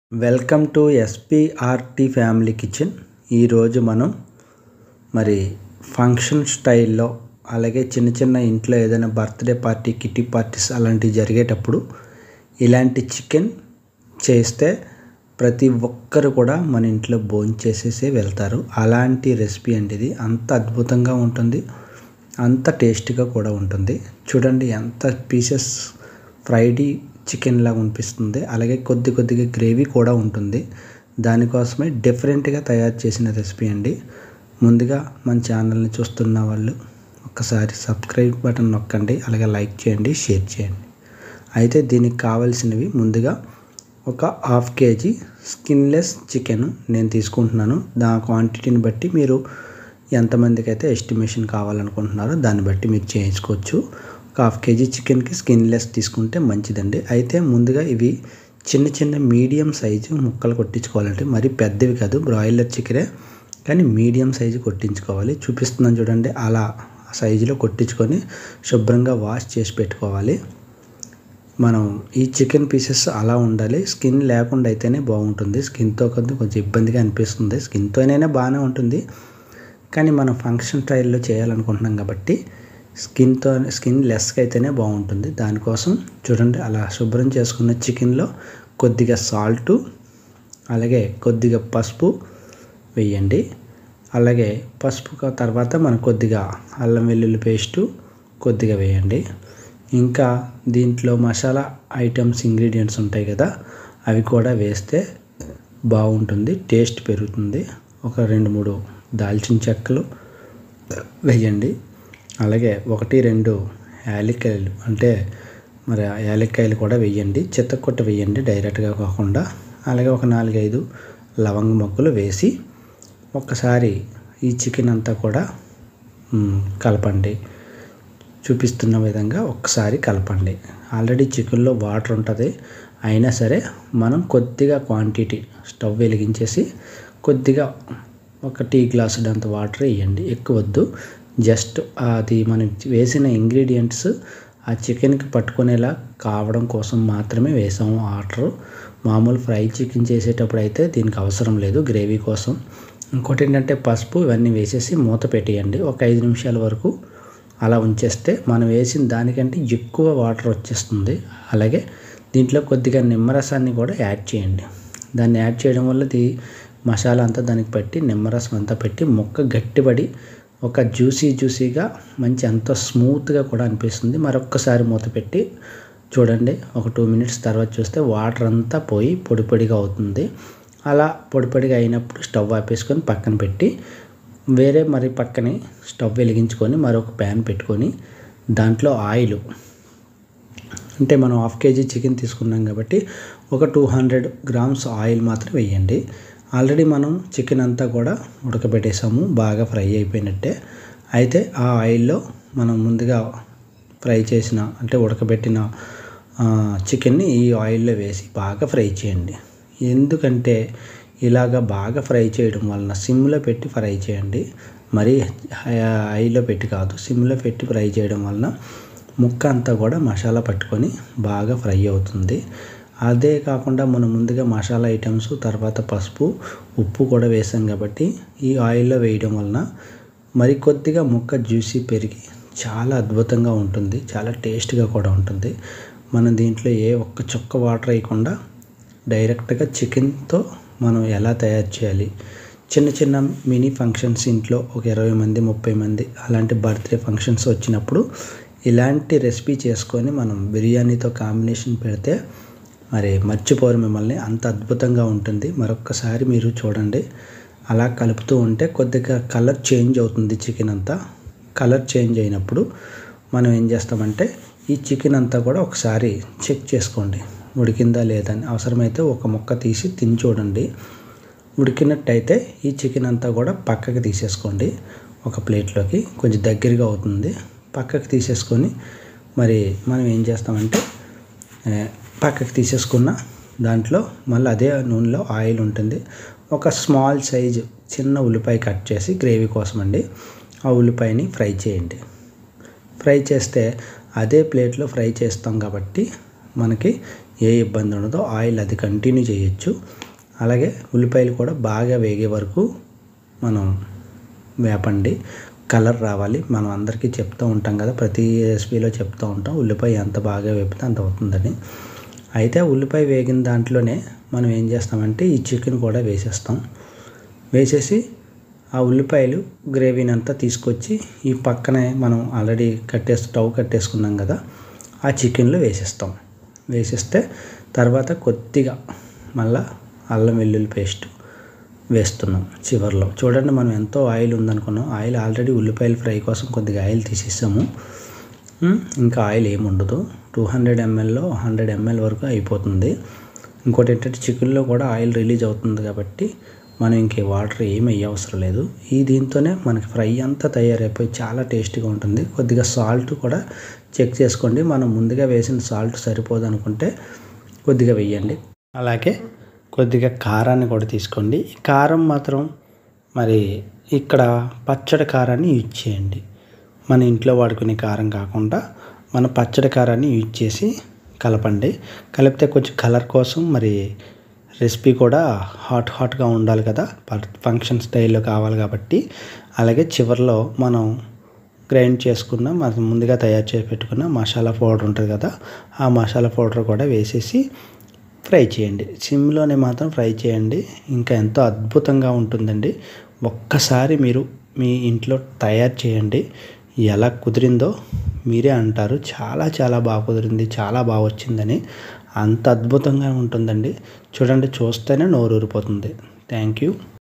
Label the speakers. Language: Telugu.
Speaker 1: welcome to SPRT family kitchen ఈరోజు మనం మరి ఫంక్షన్ స్టైల్లో అలాగే చిన్న చిన్న ఇంట్లో ఏదైనా బర్త్డే పార్టీ కిట్టి పార్టీస్ అలాంటివి జరిగేటప్పుడు ఇలాంటి చికెన్ చేస్తే ప్రతి ఒక్కరు కూడా మన ఇంట్లో భోంచేసేసే వెళ్తారు అలాంటి రెసిపీ అండి ఇది అంత అద్భుతంగా ఉంటుంది అంత టేస్టీగా కూడా ఉంటుంది చూడండి ఎంత పీసెస్ ఫ్రైడ్ చికెన్ లాగా అనిపిస్తుంది అలాగే కొద్ది కొద్దిగా గ్రేవీ కూడా ఉంటుంది దానికోసమే డిఫరెంట్గా తయారు చేసిన రెసిపీ అండి ముందుగా మన ఛానల్ని చూస్తున్న వాళ్ళు ఒక్కసారి సబ్స్క్రైబ్ బటన్ నొక్కండి అలాగే లైక్ చేయండి షేర్ చేయండి అయితే దీనికి కావాల్సినవి ముందుగా ఒక హాఫ్ కేజీ స్కిన్లెస్ చికెన్ నేను తీసుకుంటున్నాను దా క్వాంటిటీని బట్టి మీరు ఎంతమందికి అయితే ఎస్టిమేషన్ కావాలనుకుంటున్నారో దాన్ని బట్టి మీరు చేయించుకోవచ్చు ఒక హాఫ్ కేజీ చికెన్కి స్కిన్లెస్ తీసుకుంటే మంచిదండి అయితే ముందుగా ఇవి చిన్న చిన్న మీడియం సైజు ముక్కలు కొట్టించుకోవాలంటే మరి పెద్దవి కాదు బ్రాయిలర్ చికెనే కానీ మీడియం సైజు కొట్టించుకోవాలి చూపిస్తున్నాను చూడండి అలా సైజులో కొట్టించుకొని శుభ్రంగా వాష్ చేసి పెట్టుకోవాలి మనం ఈ చికెన్ పీసెస్ అలా ఉండాలి స్కిన్ లేకుండా అయితేనే బాగుంటుంది స్కిన్తో కొంచెం కొంచెం ఇబ్బందిగా అనిపిస్తుంది స్కిన్తోనైనా బాగానే ఉంటుంది కానీ మనం ఫంక్షన్ స్టైల్లో చేయాలనుకుంటున్నాం కాబట్టి స్కిన్తో స్కిన్ లెస్గా అయితేనే బాగుంటుంది దానికోసం చూడండి అలా శుభ్రం చేసుకున్న చికెన్లో కొద్దిగా సాల్టు అలాగే కొద్దిగా పసుపు వేయండి అలాగే పసుపు తర్వాత మనం కొద్దిగా అల్లం వెల్లుల్లి పేస్టు కొద్దిగా వేయండి ఇంకా దీంట్లో మసాలా ఐటమ్స్ ఇంగ్రీడియంట్స్ ఉంటాయి కదా అవి కూడా వేస్తే బాగుంటుంది టేస్ట్ పెరుగుతుంది ఒక రెండు మూడు దాల్చిన చెక్కలు వేయండి అలాగే ఒకటి రెండు యాలక్కాయలు అంటే మరి యాలక్కాయలు కూడా వేయండి చిత్తకొట్ట వేయండి డైరెక్ట్గా కాకుండా అలాగే ఒక నాలుగైదు లవంగ మొక్కలు వేసి ఒక్కసారి ఈ చికెన్ అంతా కూడా కలపండి చూపిస్తున్న విధంగా ఒక్కసారి కలపండి ఆల్రెడీ చికెన్లో వాటర్ ఉంటుంది అయినా సరే మనం కొద్దిగా క్వాంటిటీ స్టవ్ వెలిగించేసి కొద్దిగా ఒక టీ గ్లాసు అంత వాటర్ వేయండి ఎక్కువ వద్దు జస్ట్ అది మనం వేసిన ఇంగ్రీడియంట్స్ ఆ చికెన్కి పట్టుకునేలా కావడం కోసం మాత్రమే వేసాము వాటర్ మామూలు ఫ్రై చికెన్ చేసేటప్పుడు అయితే దీనికి అవసరం లేదు గ్రేవీ కోసం ఇంకోటి ఏంటంటే పసుపు ఇవన్నీ వేసేసి మూత పెట్టేయండి ఒక ఐదు నిమిషాల వరకు అలా ఉంచేస్తే మనం వేసిన దానికంటే ఎక్కువ వాటర్ వచ్చేస్తుంది అలాగే దీంట్లో కొద్దిగా నిమ్మరసాన్ని కూడా యాడ్ చేయండి దాన్ని యాడ్ చేయడం వల్ల ఇది మసాలా అంతా దానికి పెట్టి నిమ్మరసం అంతా పెట్టి ముక్క గట్టిపడి ఒక జ్యూసీ జ్యూసీగా మంచి అంత స్మూత్గా కూడా అనిపిస్తుంది మరొక్కసారి మూత పెట్టి చూడండి ఒక టూ మినిట్స్ తర్వాత చూస్తే వాటర్ అంతా పోయి పొడి పొడిగా అవుతుంది అలా పొడి పొడిగా అయినప్పుడు స్టవ్ ఆపేసుకొని పక్కన పెట్టి వేరే మరి పక్కనే స్టవ్ వెలిగించుకొని మరొక ప్యాన్ పెట్టుకొని దాంట్లో ఆయిల్ అంటే మనం హాఫ్ కేజీ చికెన్ తీసుకున్నాం కాబట్టి ఒక టూ హండ్రెడ్ గ్రామ్స్ ఆయిల్ మాత్రం వేయండి ఆల్రెడీ మనం చికెన్ అంతా కూడా ఉడకబెట్టేసాము బాగా ఫ్రై అయిపోయినట్టే అయితే ఆ ఆయిల్లో మనం ముందుగా ఫ్రై చేసిన అంటే ఉడకబెట్టిన చికెన్ని ఈ ఆయిల్లో వేసి బాగా ఫ్రై చేయండి ఎందుకంటే ఇలాగ బాగా ఫ్రై చేయడం వలన సిమ్లో పెట్టి ఫ్రై చేయండి మరీ హైలో పెట్టి కాదు సిమ్లో పెట్టి ఫ్రై చేయడం వలన ముక్క అంతా కూడా మసాలా పట్టుకొని బాగా ఫ్రై అవుతుంది అదే కాకుండా మనం ముందుగా మసాలా ఐటమ్స్ తర్వాత పసుపు ఉప్పు కూడా వేసాం కాబట్టి ఈ ఆయిల్లో వేయడం వలన మరి కొద్దిగా ముక్క జ్యూసీ పెరిగి చాలా అద్భుతంగా ఉంటుంది చాలా టేస్ట్గా కూడా ఉంటుంది మనం దీంట్లో ఏ ఒక్క చుక్క వాటర్ వేయకుండా డైరెక్ట్గా చికెన్తో మనం ఎలా తయారు చేయాలి చిన్న చిన్న మినీ ఫంక్షన్స్ ఇంట్లో ఒక ఇరవై మంది ముప్పై మంది అలాంటి బర్త్డే ఫంక్షన్స్ వచ్చినప్పుడు ఇలాంటి రెసిపీ చేసుకొని మనం బిర్యానీతో కాంబినేషన్ పెడితే మరి మర్చిపోరు మిమ్మల్ని అంత అద్భుతంగా ఉంటుంది మరొక్కసారి మీరు చూడండి అలా కలుపుతూ ఉంటే కొద్దిగా కలర్ చేంజ్ అవుతుంది చికెన్ అంతా కలర్ చేంజ్ అయినప్పుడు మనం ఏం చేస్తామంటే ఈ చికెన్ అంతా కూడా ఒకసారి చెక్ చేసుకోండి ఉడికిందా లేదని అవసరమైతే ఒక ముక్క తీసి తిని చూడండి ఉడికినట్టయితే ఈ చికెన్ అంతా కూడా పక్కకి తీసేసుకోండి ఒక ప్లేట్లోకి కొంచెం దగ్గరగా అవుతుంది పక్కకి తీసేసుకొని మరి మనం ఏం చేస్తామంటే పక్కకి తీసేసుకున్న దాంట్లో మళ్ళీ అదే నూనెలో ఆయిల్ ఉంటుంది ఒక స్మాల్ సైజు చిన్న ఉల్లిపాయ కట్ చేసి గ్రేవీ కోసం అండి ఆ ఉల్లిపాయని ఫ్రై చేయండి ఫ్రై చేస్తే అదే ప్లేట్లో ఫ్రై చేస్తాం కాబట్టి మనకి ఏ ఇబ్బంది ఉండదో ఆయిల్ అది కంటిన్యూ చేయొచ్చు అలాగే ఉల్లిపాయలు కూడా బాగా వేగే వరకు మనం వేపండి కలర్ రావాలి మనం అందరికీ చెప్తూ ఉంటాం కదా ప్రతి రెసిపీలో చెప్తూ ఉంటాం ఉల్లిపాయ ఎంత బాగా వేపితే అంత అవుతుందని అయితే ఉల్లిపాయ వేగిన దాంట్లోనే మనం ఏం చేస్తామంటే ఈ చికెన్ కూడా వేసేస్తాం వేసేసి ఆ ఉల్లిపాయలు గ్రేవీని అంతా తీసుకొచ్చి ఈ పక్కనే మనం ఆల్రెడీ కట్టేసి స్టవ్ కట్టేసుకున్నాం కదా ఆ చికెన్లో వేసేస్తాం వేసేస్తే తర్వాత కొద్దిగా మళ్ళా అల్లం వెల్లుల్లి పేస్ట్ వేస్తున్నాం చివరిలో చూడండి మనం ఎంతో ఆయిల్ ఉందనుకున్నాం ఆయిల్ ఆల్రెడీ ఉల్లిపాయల ఫ్రై కోసం కొద్దిగా ఆయిల్ తీసేసాము ఇంకా ఆయిల్ ఏమి ఉండదు టూ హండ్రెడ్ ఎంఎల్లో హండ్రెడ్ ఎంఎల్ వరకు అయిపోతుంది ఇంకోటి ఏంటంటే చికెన్లో కూడా ఆయిల్ రిలీజ్ అవుతుంది కాబట్టి మనం ఇంకే వాటర్ ఏమి అవసరం లేదు ఈ దీంతోనే మనకి ఫ్రై అంతా తయారైపోయి చాలా టేస్టీగా ఉంటుంది కొద్దిగా సాల్ట్ కూడా చెక్ చేసుకోండి మనం ముందుగా వేసిన సాల్ట్ సరిపోదు అనుకుంటే కొద్దిగా వేయండి అలాగే కొద్దిగా కారాన్ని కూడా తీసుకోండి ఈ కారం మాత్రం మరి ఇక్కడ పచ్చడి కారాన్ని యూజ్ చేయండి మన ఇంట్లో వాడుకునే కారం కాకుండా మన పచ్చడి కారాన్ని యూజ్ చేసి కలపండి కలిపితే కొంచెం కలర్ కోసం మరి రెసిపీ కూడా హాట్ హాట్గా ఉండాలి కదా ఫంక్షన్ స్టైల్లో కావాలి కాబట్టి అలాగే చివరిలో మనం గ్రైండ్ చేసుకున్న మనం ముందుగా తయారు చేసి పెట్టుకున్న మసాలా పౌడర్ ఉంటుంది కదా ఆ మసాలా పౌడర్ కూడా వేసేసి ఫ్రై చేయండి సిమ్లోనే మాత్రం ఫ్రై చేయండి ఇంకా ఎంతో అద్భుతంగా ఉంటుందండి ఒక్కసారి మీరు మీ ఇంట్లో తయారు చేయండి ఎలా కుదిరిందో మీరే అంటారు చాలా చాలా బాగా కుదిరింది చాలా బాగా వచ్చిందని అంత అద్భుతంగా ఉంటుందండి చూడండి చూస్తేనే నోరు ఊరిపోతుంది థ్యాంక్ యూ